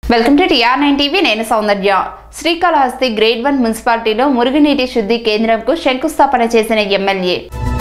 welcome to TR nine TV నేను Soundarya Srikalahasti grade one మున్సిపాలిటీలో మురుగునీటి శుద్ధి కేంద్రంకు శంకుస్థాపన చేసిన MLA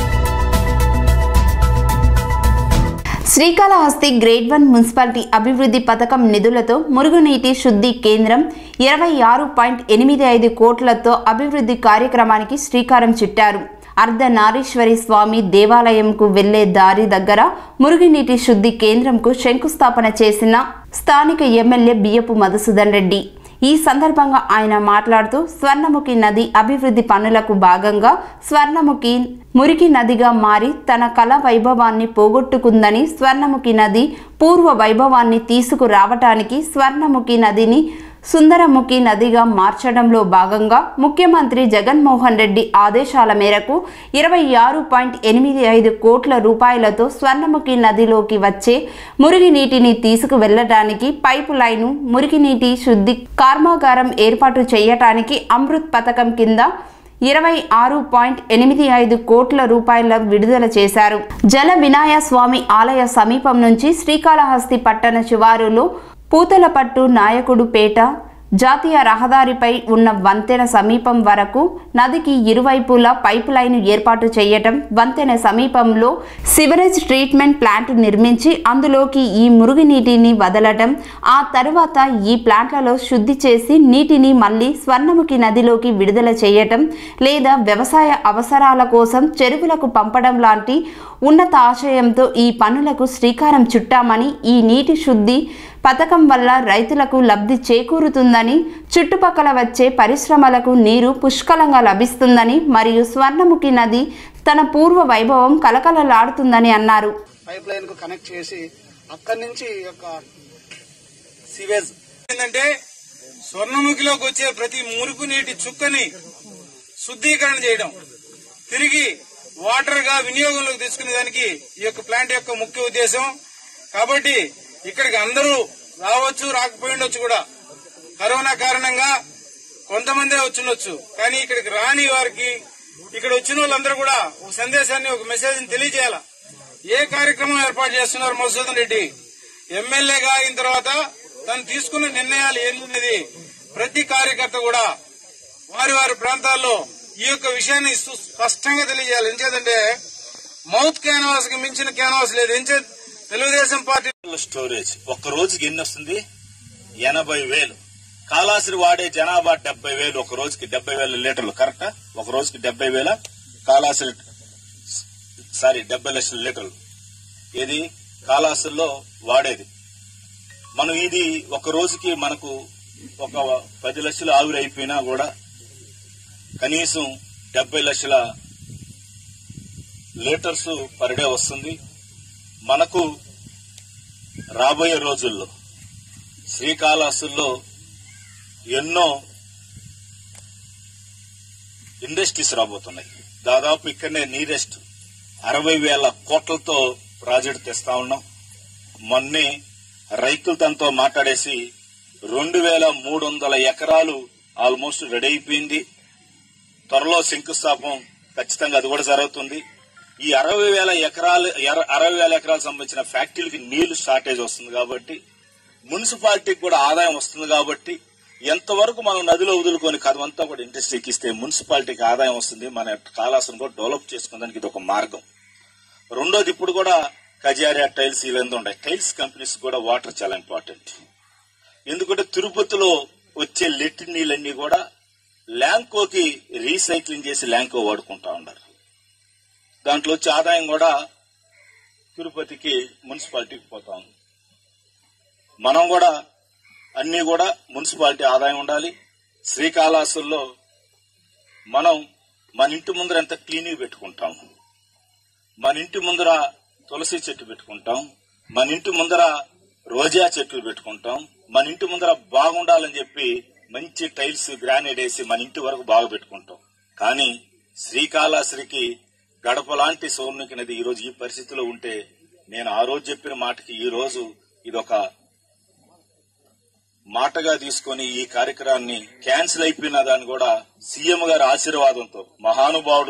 Srikalahasti grade one municipality అభివృద్ధి పథకం నిధులతో మురుగునీటి శుద్ధి కేంద్రం ఇరవై ఆరు పాయింట్ ఎనిమిది ఐదు కోట్లతో అభివృద్ధి కార్యక్రమానికి శ్రీకారం చుట్టారు అర్ధనారీశ్వరి స్వామి దేవాలయంకు వెళ్లే దారి దగ్గర మురుగునీటి శుద్ధి కేంద్రంకు శంకుస్థాపన చేసిన స్థానిక ఎమ్మెల్యే బియ్యపు మధుసూదన్ రెడ్డి ఈ సందర్భంగా ఆయన మాట్లాడుతూ స్వర్ణముఖి నది అభివృద్ధి పనులకు భాగంగా స్వర్ణముఖి మురికి నదిగా మారి తన కళ వైభవాన్ని పోగొట్టుకుందని స్వర్ణముఖి నది పూర్వ వైభవాన్ని తీసుకురావటానికి స్వర్ణముఖి నదిని సుందరముఖి నదిగా మార్చడంలో భాగంగా ముఖ్యమంత్రి జగన్మోహన్ రెడ్డి ఆదేశాల మేరకు ఇరవై ఆరు పాయింట్ ఎనిమిది ఐదు కోట్ల రూపాయలతో స్వర్ణముఖి నదిలోకి వచ్చే మురుగునీటిని తీసుకువెళ్లడానికి పైపు లైను మురుగునీటి శుద్ధి కర్మాగారం ఏర్పాటు చేయటానికి అమృత్ పథకం కింద ఇరవై ఆరు పాయింట్ ఎనిమిది ఐదు కోట్ల రూపాయల విడుదల చేశారు జల వినాయ స్వామి ఆలయ సమీపం నుంచి శ్రీకాళహస్తి పట్టణ శివారులో పూతలపట్టు నాయకుడుపేట జాతీయ రహదారిపై ఉన్న వంతెన సమీపం వరకు నదికి ఇరువైపులా పైప్ లైన్ ఏర్పాటు చేయటం వంతెన సమీపంలో సివరేజ్ ట్రీట్మెంట్ ప్లాంట్ నిర్మించి అందులోకి ఈ మురుగునీటిని వదలటం ఆ తరువాత ఈ ప్లాంట్లలో శుద్ధి చేసి నీటిని మళ్ళీ స్వర్ణముఖి నదిలోకి విడుదల చేయటం లేదా వ్యవసాయ అవసరాల కోసం చెరువులకు పంపడం లాంటి ఉన్నత ఆశయంతో ఈ పనులకు శ్రీకారం చుట్టామని ఈ నీటి శుద్ధి పథకం వల్ల రైతులకు లబ్ధి చేకూరుతుందని చుట్టుపక్కల వచ్చే పరిశ్రమలకు నీరు పుష్కలంగా లభిస్తుందని మరియు స్వర్ణముఖి నది తన పూర్వ వైభవం కలకలలాడుతుందని అన్నారు పైప్ లైన్ కు కనెక్ట్ చేసి అక్కడి నుంచి ఈ యొక్క సివేజ్ ఏంటంటే స్వర్ణముఖిలోకి వచ్చే ప్రతి మురుగు నీటి చుక్కని శుద్ధీకరణ చేయడం తిరిగి వాటర్ గా వినియోగంలోకి తీసుకునే దానికి ఈ యొక్క ప్లాంట్ యొక్క ముఖ్య ఉద్దేశం కాబట్టి ఇక్కడికి అందరూ రావచ్చు రాకపోయిండొచ్చు కూడా కరోనా కారణంగా కొంతమందే వచ్చిండొచ్చు కానీ ఇక్కడికి రాని వారికి ఇక్కడ వచ్చిన వాళ్ళందరూ కూడా ఒక సందేశాన్ని ఒక మెసేజ్ తెలియజేయాల ఏ కార్యక్రమం ఏర్పాటు చేస్తున్నారు మధుసూదన్ రెడ్డి ఎమ్మెల్యేగా అయిన తర్వాత తను తీసుకున్న నిర్ణయాలు ఏంటనేది ప్రతి కార్యకర్త కూడా వారి వారి ప్రాంతాల్లో ఈ యొక్క విషయాన్ని సు- స్పష్టంగా తెలియజేయాలి ఎంచేదంటే మౌత్ క్యాన్వాస్ కి మించిన క్యాన్వాస్ లేదు ఎంచే తెలుగుదేశం పార్టీ స్టోరేజ్ ఒక్క రోజుకి ఎన్ని వస్తుంది ఎనభై వేలు కాళాశ్రి వాడే జనాభా డెబ్బై వేలు ఒక రోజుకి డెబ్బై వేల లీటర్లు కరెక్టా ఒక రోజుకి డెబ్బై వేల కాళాశ్రి సారీ డెబ్బై లక్షల లీటర్లు ఇది కాళాశ్రిలో వాడేది మనం ఇది ఒక రోజుకి మనకు ఒక పది లక్షలు ఆవిరి అయిపోయినా కూడా కనీసం డెబ్బై లక్షల లీటర్స్ పర్ డే వస్తుంది మనకు రాబోయే రోజుల్లో శ్రీకాళహస్తిలో ఎన్నో ఇండస్ట్రీస్ రాబోతున్నాయి దాదాపు ఇక్కడనే నీరెస్ట్ అరవై వేల కోట్లతో ప్రాజెక్ట్ తెస్తా ఉన్నాం మొన్నే రైతులు తనతో మాట్లాడేసి రెండు వేల మూడు వందల ఎకరాలు ఆల్మోస్ట్ రెడీ అయిపోయింది త్వరలో శంకుస్థాపన ఖచ్చితంగా అది కూడా జరుగుతుంది ఈ అరవై వేల ఎకరాలు ఎర- అరవై వేల ఎకరాలకు సంబంధించిన ఫ్యాక్టరీలకి నీళ్లు షార్టేజ్ వస్తుంది కాబట్టి మున్సిపాలిటీకి కూడా ఆదాయం వస్తుంది కాబట్టి ఎంతవరకు మనం నదిలో వదులుకొని కదమంతా కూడా ఇండస్ట్రీకి ఇస్తే మున్సిపాలిటీకి ఆదాయం వస్తుంది మన కాళాసును కూడా డెవలప్ చేసుకోవడానికి ఇది ఒక మార్గం రెండోది ఇప్పుడు కూడా కజారియా టైల్స్ ఇవన్నీ ఉన్నాయి టైల్స్ కంపెనీస్ కూడా వాటర్ చాలా ఇంపార్టెంట్ ఎందుకంటే తిరుపతిలో వచ్చే లిట్ నీళ్ళన్నీ కూడా ల్యాంకోకి రీసైక్లింగ్ చేసి ల్యాంకో వాడుకుంటా ఉన్నారు దాంట్లో వచ్చే ఆదాయం కూడా తిరుపతికి మున్సిపాలిటీకి పోతా ఉంది మనం కూడా అన్ని కూడా మున్సిపాలిటీ ఆదాయం ఉండాలి శ్రీకాళహస్తిలో మనం మన ఇంటి ముందర ఎంత క్లీనింగ్ పెట్టుకుంటాం మన ఇంటి ముందర తులసి చెట్టు పెట్టుకుంటాం మన ఇంటి ముందర రోజా చెట్లు పెట్టుకుంటాం మన ఇంటి ముందర బాగుండాలని చెప్పి మంచి టైల్స్ గ్రానైట్ వేసి మన ఇంటి వరకు బాగా పెట్టుకుంటాం కానీ శ్రీకాళహస్తికి గడప లాంటి సౌర్ణికి నది ఈ రోజు ఈ పరిస్థితిలో ఉంటే నేను ఆ రోజు చెప్పిన మాటకి ఈ రోజు ఇదొక మాటగా తీసుకొని ఈ కార్యక్రమాన్ని క్యాన్సిల్ అయిపోయిన దాన్ని కూడా సీఎం గారి ఆశీర్వాదంతో మహానుభావుడు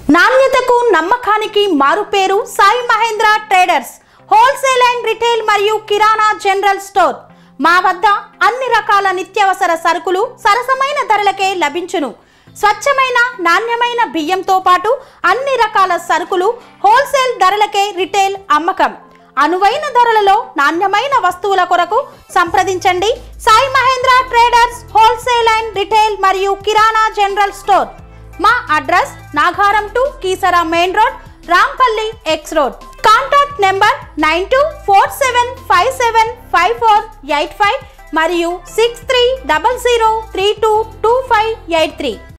నాణ్యతకు నమ్మకానికి మారుపేరు Sai Mahendra traders wholesale and retail మరియు కిరాణా జనరల్ స్టోర్ మా వద్ద అన్ని రకాల నిత్యావసర సరుకులు సరసమైన ధరలకే లభించును స్వచ్ఛమైన నాణ్యమైన బియ్యంతో పాటు అన్ని రకాల సరుకులు హోల్సేల్ ధరలకే రిటైల్ అమ్మకం అనువైన ధరలలో నాణ్యమైన వస్తువుల కొరకు సంప్రదించండి Sai Mahendra traders wholesale and retail మరియు కిరాణా జనరల్ స్టోర్ మా address Nagaram to Keesara main road Rampalli X road contact number nine two four seven five seven five four eight five మరియు six three double zero three two two five eight three